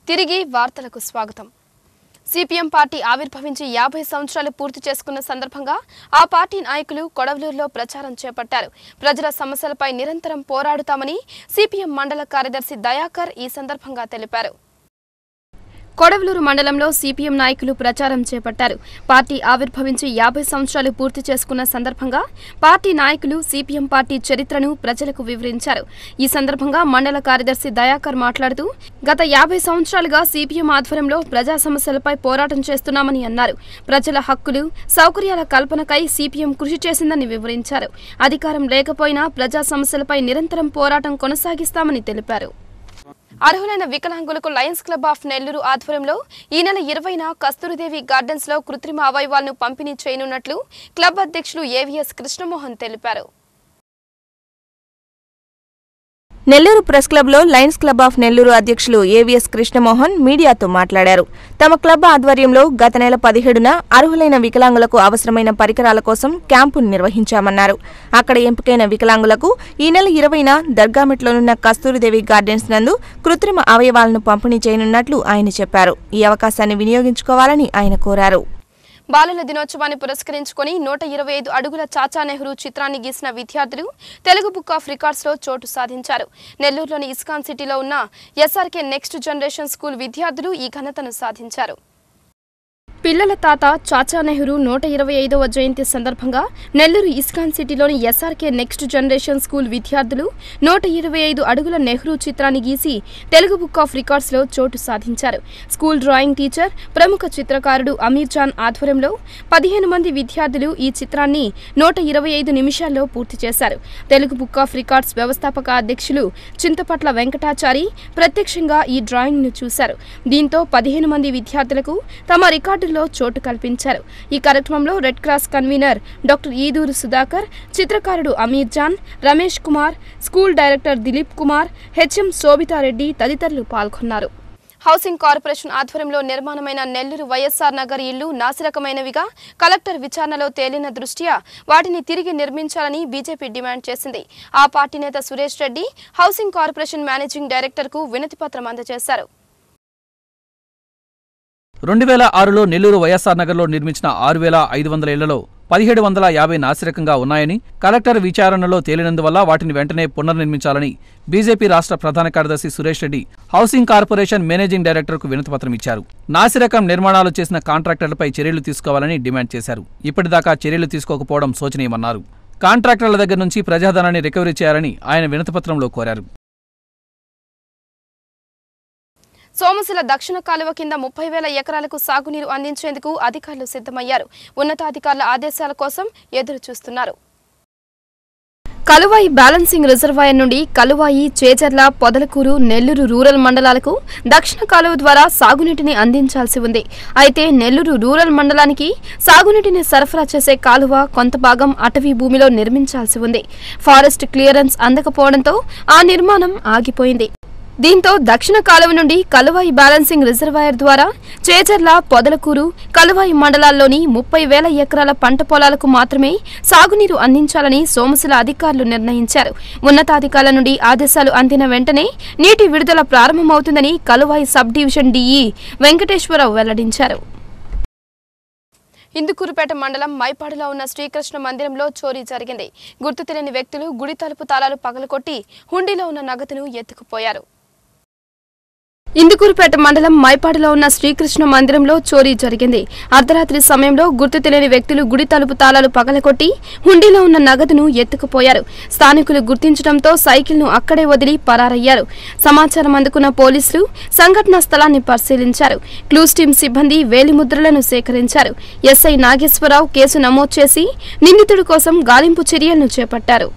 తిరిగి వార్తలకు స్వాగతం సిపిఎం పార్టీ ఆవిర్భవించి యాభై సంవత్సరాలు పూర్తి చేసుకున్న సందర్భంగా ఆ పార్టీ నాయకులు కొడవలూరులో ప్రచారం చేపట్టారు ప్రజల సమస్యలపై నిరంతరం పోరాడుతామని సిపిఎం మండల కార్యదర్శి దయాకర్ ఈ సందర్భంగా తెలిపారు కొడవలూరు మండలంలో సిపిఎం నాయకులు ప్రచారం చేపట్టారు పార్టీ ఆవిర్భవించి యాభై సంవత్సరాలు పూర్తి చేసుకున్న సందర్భంగా పార్టీ నాయకులు సిపిఎం పార్టీ చరిత్రను ప్రజలకు వివరించారు ఈ సందర్భంగా మండల కార్యదర్శి దయాకర్ మాట్లాడుతూ గత యాభై సంవత్సరాలుగా సిపిఎం ఆధ్వర్యంలో ప్రజా సమస్యలపై పోరాటం చేస్తున్నామని అన్నారు ప్రజల హక్కులు సౌకర్యాల కల్పనకై సిపిఎం కృషి చేసిందని వివరించారు అధికారం లేకపోయినా ప్రజా సమస్యలపై నిరంతరం పోరాటం కొనసాగిస్తామని తెలిపారు అర్హులైన వికలాంగులకు లయన్స్ క్లబ్ ఆఫ్ నెల్లూరు ఆధ్వర్యంలో ఈ నెల ఇరవైన కస్తూరిదేవి గార్డెన్స్ లో కృత్రిమ అవయవాలను పంపిణీ చేయనున్నట్లు క్లబ్ అధ్యక్షులు ఏవిఎస్ కృష్ణమోహన్ తెలిపారు నెల్లూరు ప్రెస్ క్లబ్లో లయన్స్ క్లబ్ ఆఫ్ నెల్లూరు అధ్యక్షులు ఏవిఎస్ కృష్ణమోహన్ మీడియాతో మాట్లాడారు తమ క్లబ్ ఆధ్వర్యంలో గత నెల పదిహేడున అర్హులైన వికలాంగులకు అవసరమైన పరికరాల కోసం క్యాంపును నిర్వహించామన్నారు అక్కడ ఎంపికైన వికలాంగులకు ఈ నెల ఇరవైన దర్గామిట్లోనున్న కస్తూరిదేవి గార్డెన్స్ నందు కృత్రిమ అవయవాలను పంపిణీ చేయనున్నట్లు ఆయన చెప్పారు ఈ అవకాశాన్ని వినియోగించుకోవాలని ఆయన కోరారు బాలల దినోత్సవాన్ని పురస్కరించుకొని నూట ఇరవై ఐదు అడుగుల చాచా నెహ్రూ చిత్రాన్ని గీసిన విద్యార్థులు తెలుగు బుక్ ఆఫ్ రికార్డ్స్ లో చోటు సాధించారు నెల్లూరులోని ఇస్కాన్ సిటీలో ఉన్న ఎస్ఆర్కే నెక్స్ట్ జనరేషన్ స్కూల్ విద్యార్థులు ఈ ఘనతను సాధించారు పిల్లల తాత చాచా నెహ్రూ నూట ఇరవై ఐదవ జయంతి సందర్భంగా నెల్లూరు ఇస్కాన్ సిటీలోని ఎస్ఆర్కే నెక్స్ట్ జనరేషన్ స్కూల్ విద్యార్థులు నూట ఇరవై ఐదు అడుగుల నెహ్రూ చిత్రాన్ని గీసి తెలుగు బుక్ ఆఫ్ రికార్డ్స్ లో చోటు సాధించారు స్కూల్ డ్రాయింగ్ టీచర్ ప్రముఖ చిత్రకారుడు అమీర్ జాన్ ఆధ్వర్యంలో పదిహేను మంది విద్యార్థులు ఈ చిత్రాన్ని నూట ఇరవై ఐదు నిమిషాల్లో పూర్తి చేశారు తెలుగు బుక్ ఆఫ్ రికార్డ్స్ వ్యవస్థాపక అధ్యక్షులు చింతపట్ల వెంకటాచారి ప్రత్యక్షంగా ఈ డ్రాయింగ్ ను చూశారు దీంతో పదిహేను మంది విద్యార్థులకు తమ రికార్డుల్లో చోటు కల్పించారు ఈ కార్యక్రమంలో Red Cross convener doctor Eduru Sudhakar చిత్రకారుడు Amir Jan Ramesh Kumar school director Dilip Kumar HM Shobhitareddy తదితరులు పాల్గొన్నారు హౌసింగ్ కార్పొరేషన్ ఆధ్వర్యంలో నిర్మాణమైన నెల్లూరు వైఎస్ఆర్ నగర్ ఇళ్లు నాసిరకమైనవిగా కలెక్టర్ విచారణలో తేలిన దృష్ట్యా వాటిని తిరిగి నిర్మించాలని బీజేపీ డిమాండ్ చేసింది ఆ పార్టీ నేత Suresh Reddy housing corporation managing director కు వినతిపత్రం అందజేశారు రెండు వేల ఆరులో నెల్లూరు వైఎస్ఆర్ నగర్లో నిర్మించిన ఆరు వేల ఐదు వందల ఇళ్లలో పదిహేడు వందల యాభై నాసిరకంగా ఉన్నాయని కలెక్టర్ విచారణలో తేలినందువల్ల వాటిని వెంటనే పునర్నిర్మించాలని బీజేపీ రాష్ట్ర ప్రధాన కార్యదర్శి Suresh Reddy housing corporation managing డైరెక్టర్కు వినతిపత్రం ఇచ్చారు నాసిరకం నిర్మాణాలు చేసిన కాంట్రాక్టర్లపై చర్యలు తీసుకోవాలని డిమాండ్ చేశారు ఇప్పటిదాకా చర్యలు తీసుకోకపోవడం శోచనీయమన్నారు కాంట్రాక్టర్ల దగ్గర నుంచి ప్రజాధనాన్ని రికవరీ చేయాలని ఆయన వినతిపత్రంలో కోరారు సోమశిల దక్షిణ కాలువ కింద ముప్పై వేల ఎకరాలకు సాగునీరు అందించేందుకు అధికారులు సిద్ధమయ్యారు ఉన్నతాధికారుల ఆదేశాల కోసం ఎదురు చూస్తున్నారు కలువాయి బ్యాలెన్సింగ్ రిజర్వాయర్ నుండి కలువాయి చేజర్ల పొదలకూరు నెల్లూరు రూరల్ మండలాలకు దక్షిణ కాలువ ద్వారా సాగునీటిని అందించాల్సి ఉంది అయితే నెల్లూరు రూరల్ మండలానికి సాగునీటిని సరఫరా చేసే కాలువ కొంత భాగం అటవీ భూమిలో నిర్మించాల్సి ఉంది ఫారెస్ట్ క్లియరెన్స్ అందకపోవడంతో ఆ నిర్మాణం ఆగిపోయింది దీంతో దక్షిణ కాలువ నుండి కలువాయి బ్యాలెన్సింగ్ రిజర్వాయర్ ద్వారా చేజర్ల పొదలకూరు కలువాయి మండలాల్లోని ముప్పై వేల ఎకరాల పంట పొలాలకు మాత్రమే సాగునీరు అందించాలని సోమశిల అధికారులు నిర్ణయించారు ఉన్నతాధికారుల నుండి ఆదేశాలు అందిన వెంటనే నీటి విడుదల ప్రారంభమవుతుందని Kaluvai sub division DE Venkateswararao వెల్లడించారు ఇందుకూరుపేట మండలం మైపాడులో ఉన్న శ్రీకృష్ణ మందిరంలో చోరీ జరిగింది గుర్తు తెలియని వ్యక్తులు గుడి తలుపు తాళాలు పగలకొట్టి హుండీలో ఉన్న నగదును ఎత్తుకుపోయారు ఇందుకూరుపేట మండలం మైపాడులో ఉన్న శ్రీకృష్ణ మందిరంలో చోరీ జరిగింది అర్ధరాత్రి సమయంలో గుర్తు తెలియని వ్యక్తులు గుడి తలుపు తాళాలు పగలకొట్టి హుండీలో ఉన్న నగదును ఎత్తుకుపోయారు స్థానికులు గుర్తించడంతో సైకిల్ను అక్కడే వదిలి పరారయ్యారు సమాచారం అందుకున్న పోలీసులు సంఘటనా స్థలాన్ని పరిశీలించారు క్లూస్ టీం సిబ్బంది వేలిముద్రలను సేకరించారు ఎస్ఐ నాగేశ్వరరావు కేసు నమోదు చేసి నిందితుడి కోసం గాలింపు చర్యలను చేపట్టారు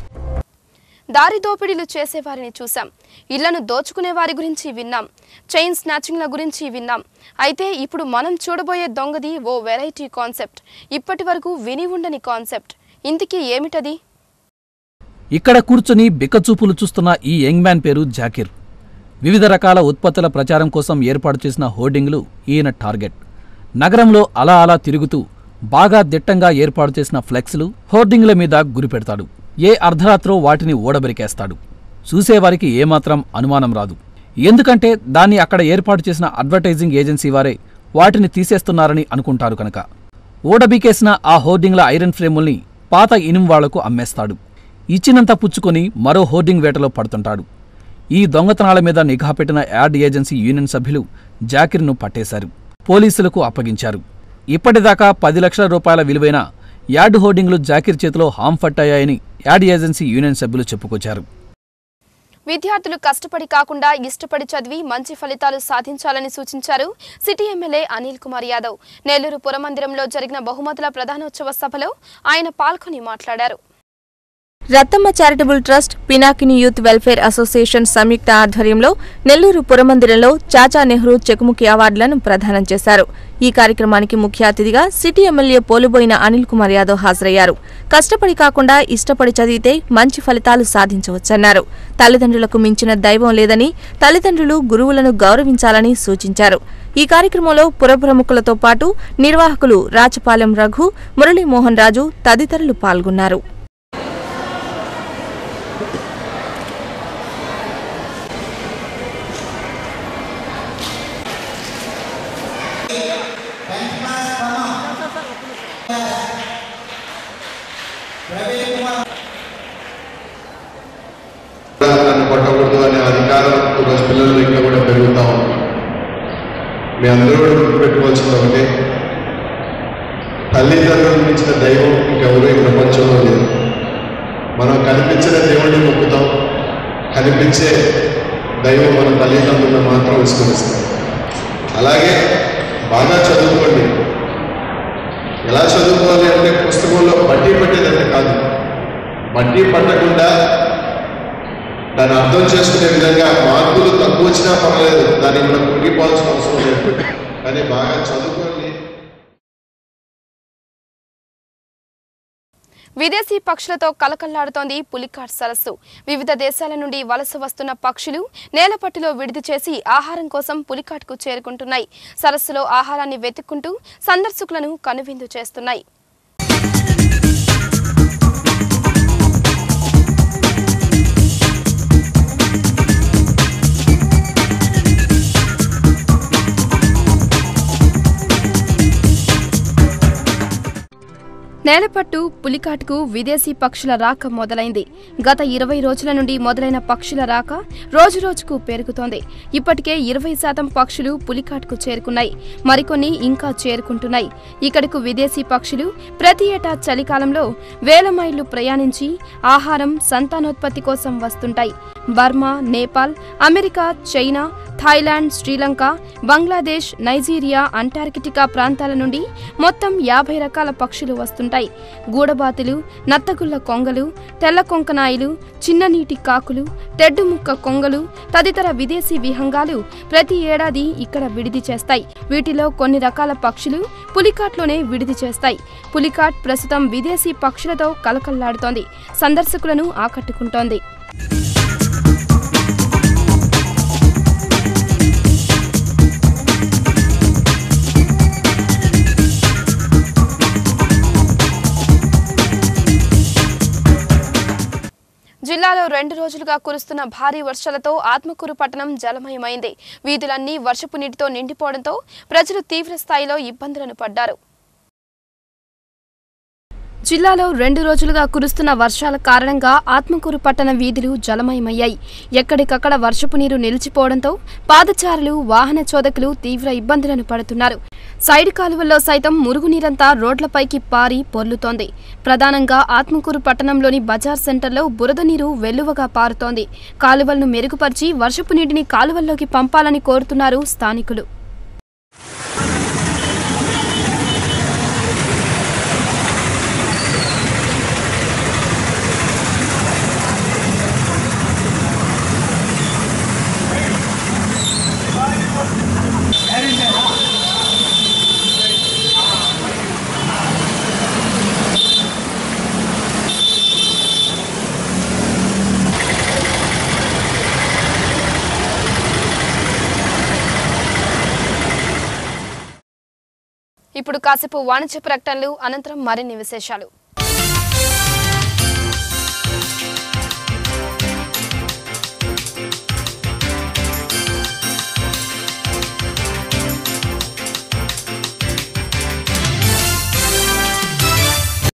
దారి దోపిడీలు చేసేవారిని చూశాం ఇళ్లను దోచుకునే వారి గురించి విన్నాం చైన్ స్నాచింగ్ల గురించి విన్నాం అయితే ఇప్పుడు మనం చూడబోయే దొంగది ఓ వెరైటీ కాన్సెప్ట్ ఇప్పటి వరకు విని ఉండని కాన్సెప్ట్ ఇంతకీ ఏమిటది ఇక్కడ కూర్చుని బిక్కచూపులు చూస్తున్న ఈ యంగ్ మ్యాన్ పేరు జాకిర్ వివిధ రకాల ఉత్పత్తుల ప్రచారం కోసం ఏర్పాటు చేసిన హోర్డింగ్లు ఈయన టార్గెట్ నగరంలో అలా అలా తిరుగుతూ బాగా దిట్టంగా ఏర్పాటు చేసిన ఫ్లెక్స్లు హోర్డింగ్ల మీద గురిపెడతాడు ఏ అర్ధరాత్రో వాటిని ఓడబెరికేస్తాడు చూసేవారికి ఏమాత్రం అనుమానం రాదు ఎందుకంటే దాన్ని అక్కడ ఏర్పాటు చేసిన అడ్వర్టైజింగ్ ఏజెన్సీ వారే వాటిని తీసేస్తున్నారని అనుకుంటారు కనుక ఓడబీకేసిన ఆ హోర్డింగ్ల ఐరన్ ఫ్రేముల్ని పాత ఇనుం వాళ్లకు అమ్మేస్తాడు ఇచ్చినంత పుచ్చుకొని మరో హోర్డింగ్ వేటలో పడుతుంటాడు ఈ దొంగతనాల మీద నిఘా పెట్టిన యాడ్ ఏజెన్సీ యూనియన్ సభ్యులు జాకిర్ను పట్టేశారు పోలీసులకు అప్పగించారు ఇప్పటిదాకా పది లక్షల రూపాయల విలువైన యాడ్ హోర్డింగ్లు జాకిర్ చేతిలో హాంఫట్టయ్యాయని యాడ్ ఏజెన్సీ యూనియన్ సభ్యులు చెప్పుకొచ్చారు విద్యార్థులు కష్టపడి కాకుండా ఇష్టపడి చదివి మంచి ఫలితాలు సాధించాలని సూచించారు సిటీ ఎమ్మెల్యే అనిల్ కుమార్ యాదవ్ నెల్లూరు పురమందిరంలో జరిగిన బహుమతుల ప్రధానోత్సవ సభలో ఆయన పాల్గొని మాట్లాడారు Rattamma charitable trust Pinakini youth welfare association సంయుక్త ఆధ్వర్యంలో నెల్లూరు పురమందిరంలో చాచా నెహ్రూ చెకుముకి అవార్డులను ప్రదానం చేశారు ఈ కార్యక్రమానికి ముఖ్య అతిథిగా సిటీ ఎమ్మెల్యే పోలుబోయిన అనిల్ కుమార్ యాదవ్ హాజరయ్యారు కష్టపడి కాకుండా ఇష్టపడి చదివితే మంచి ఫలితాలు సాధించవచ్చన్నారు తల్లిదండ్రులకు మించిన దైవం లేదని తల్లిదండ్రులు గురువులను గౌరవించాలని సూచించారు ఈ కార్యక్రమంలో పుర ప్రముఖులతో పాటు నిర్వాహకులు రాచపాలెం రఘు మురళీమోహన్ రాజు తదితరులు పాల్గొన్నారు నన్ను కొట్టకూడదు అనే అధికారం ఈరోజు పిల్లల దగ్గర కూడా పెరుగుతా ఉంది మీ అందరూ కూడా గుర్తుపెట్టుకోవాల్సింది ఒకటి తల్లిదండ్రులు మించిన దైవం ఇంకెవరు ఈ ప్రపంచంలో లేదు మనం కనిపించిన దేవుడిని మొక్కుతాం కనిపించే దైవం మన తల్లిదండ్రులను మాత్రం విస్మరిస్తాం అలాగే బాగా చదువుకోండి ఎలా చదువుకోవాలి అంటే పుస్తకంలో బట్టి పట్టేదంటే కాదు బట్టి పట్టకుండా దాన్ని అర్థం చేసుకునే విధంగా మార్కులు తక్కువ వచ్చినా పర్వాలేదు దానికి మనం కుంగిపోవాల్సిన అవసరం లేదు కానీ బాగా చదువుకోండి విదేశీ పక్షులతో కలకల్లాడుతోంది పులికాట్ సరస్సు వివిధ దేశాల నుండి వలస వస్తున్న పక్షులు నేలపట్టులో విడిది చేసి ఆహారం కోసం పులికాట్కు చేరుకుంటున్నాయి సరస్సులో ఆహారాన్ని వెతుక్కుంటూ సందర్శకులను కనువిందు చేస్తున్నాయి నేలపట్టు పులికాట్కు విదేశీ పక్షుల రాక మొదలైంది గత ఇరవై రోజుల నుండి మొదలైన పక్షుల రాక రోజురోజుకు పెరుగుతోంది ఇప్పటికే ఇరవై శాతం పక్షులు పులికాట్కు చేరుకున్నాయి మరికొన్ని ఇంకా చేరుకుంటున్నాయి ఇక్కడకు విదేశీ పక్షులు ప్రతి ఏటా చలికాలంలో వేల మైళ్లు ప్రయాణించి ఆహారం సంతానోత్పత్తి కోసం వస్తుంటాయి Burma Nepal America China Thailand Sri Lanka Bangladesh Nigeria Antarctica ప్రాంతాల నుండి మొత్తం యాభై రకాల పక్షులు వస్తుంటాయి గూడబాతులు నత్తగుల్ల కొంగలు తెల్ల కొంకనాయిలు చిన్ననీటి కాకులు తెడ్డుముక్క కొంగలు తదితర విదేశీ విహంగాలు ప్రతి ఏడాది ఇక్కడ విడిది చేస్తాయి వీటిలో కొన్ని రకాల పక్షులు పులికాట్లోనే విడిది చేస్తాయి పులికాట్ ప్రస్తుతం విదేశీ పక్షులతో కలకల్లాడుతోంది సందర్శకులను ఆకట్టుకుంటోంది జిల్లాలో రెండు రోజులుగా కురుస్తున్న భారీ వర్షాలతో ఆత్మకూరు పట్టణం జలమయమైంది వీధులన్నీ వర్షపు నీటితో నిండిపోవడంతో ప్రజలు తీవ్ర స్థాయిలో ఇబ్బందులను పడ్డారు జిల్లాలో రెండు రోజులుగా కురుస్తున్న వర్షాల కారణంగా ఆత్మకూరు పట్టణ వీధులు జలమయమయ్యాయి ఎక్కడికక్కడ వర్షపు నీరు నిలిచిపోవడంతో పాదచారులు వాహన చోదకులు తీవ్ర ఇబ్బందులను పడుతున్నారు సైడ్ కాలువల్లో సైతం మురుగునీరంతా రోడ్లపైకి పారి పొర్లుతోంది ప్రధానంగా ఆత్మకూరు పట్టణంలోని బజార్ సెంటర్లో బురద నీరు వెల్లువగా పారుతోంది కాలువలను మెరుగుపరిచి వర్షపు నీటిని కాలువల్లోకి పంపాలని కోరుతున్నారు స్థానికులు ఇప్పుడు కాసేపు వాణిజ్య ప్రకటనలు అనంతరం మరిన్ని విశేషాలు